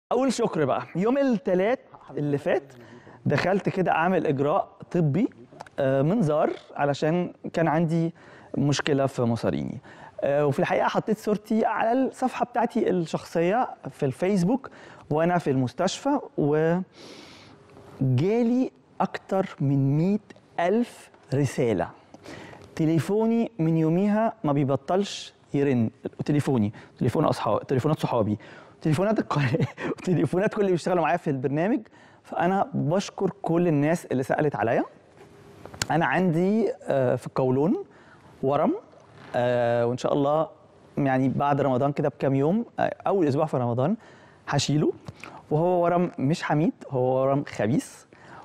اقول شكر بقى يوم الثلاث اللي فات دخلت كده اعمل اجراء طبي آه، منظار علشان كان عندي مشكله في مصاريني آه، وفي الحقيقه حطيت صورتي على الصفحه بتاعتي الشخصيه في الفيسبوك وانا في المستشفى وجالي اكتر من مئة ألف رسالة تليفوني من يوميها ما بيبطلش يرن تليفوني تليفون اصحابي تليفونات صحابي تليفونات القناه وتليفونات كل اللي بيشتغلوا معايا في البرنامج فانا بشكر كل الناس اللي سالت عليا انا عندي آه، في القولون ورم آه، وان شاء الله يعني بعد رمضان كده بكام يوم آه، اول اسبوع في رمضان هشيله وهو ورم مش حميد هو ورم خبيث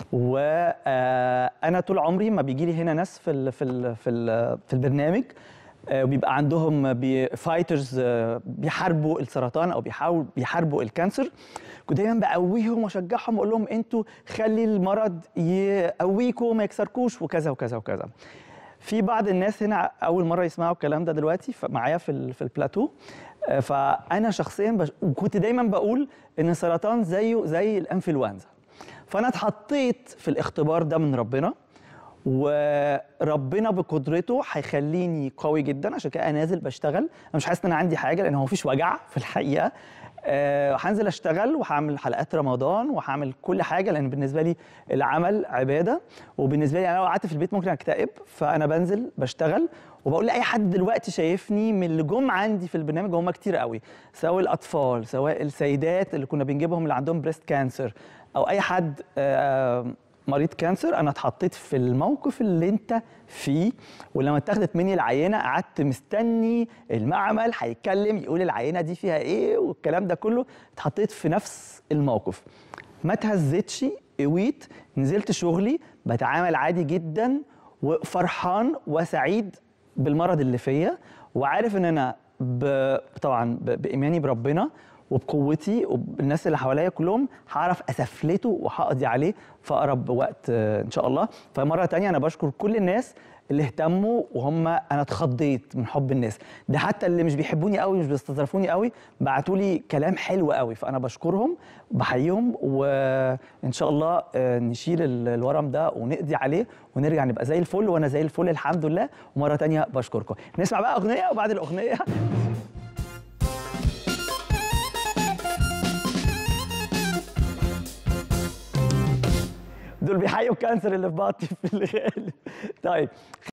وانا طول عمري ما بيجي لي هنا ناس في ال في ال في, ال في البرنامج آه، بيبقى عندهم فايترز بيحاربوا السرطان او بيحاول بيحاربوا الكانسر كنت دايما بقويهم واشجعهم واقول لهم انتوا خلي المرض يقويكم ما يكسركوش وكذا وكذا وكذا في بعض الناس هنا اول مره يسمعوا الكلام ده دلوقتي ف- معايا في ال- في البلاتو آه، فانا شخصيا بش... وكنت دايما بقول ان السرطان زيه زي الانفلونزا فانا اتحطيت في الاختبار ده من ربنا وربنا بقدرته هيخليني قوي جدا عشان كده انا نازل بشتغل انا مش حاسس ان انا عندي حاجه لان هو مفيش وجع في الحقيقه أه هنزل اشتغل وهعمل حلقات رمضان وهعمل كل حاجه لان بالنسبه لي العمل عباده وبالنسبه لي انا لو قعدت في البيت ممكن اكتئب فانا بنزل بشتغل وبقول لاي حد دلوقتي شايفني من اللي جم عندي في البرنامج هم كتير قوي سواء الاطفال سواء السيدات اللي كنا بنجيبهم اللي عندهم بريست كانسر او اي حد آه، مريض كانسر انا اتحطيت في الموقف اللي انت فيه ولما اتاخدت مني العينه قعدت مستني المعمل هيتكلم يقول العينه دي فيها ايه والكلام ده كله اتحطيت في نفس الموقف ما اتهزتش قويت نزلت شغلي بتعامل عادي جدا وفرحان وسعيد بالمرض اللي فيا وعارف ان انا ب... طبعا ب... بايماني بربنا وبقوتي وبالناس اللي حواليا كلهم هعرف اسفلته وهقضي عليه في اقرب وقت آه، ان شاء الله فمره تانية انا بشكر كل الناس اللي اهتموا وهم انا اتخضيت من حب الناس ده حتى اللي مش بيحبوني قوي مش بيستظرفوني قوي بعتوا لي كلام حلو قوي فانا بشكرهم بحييهم وان شاء الله آه، نشيل ال- الورم ده ونقضي عليه ونرجع نبقى زي الفل وانا زي الفل الحمد لله ومره تانية بشكركم نسمع بقى اغنيه وبعد الاغنيه دول بيحيوا الكانسر اللي في بطني في الغالب طيب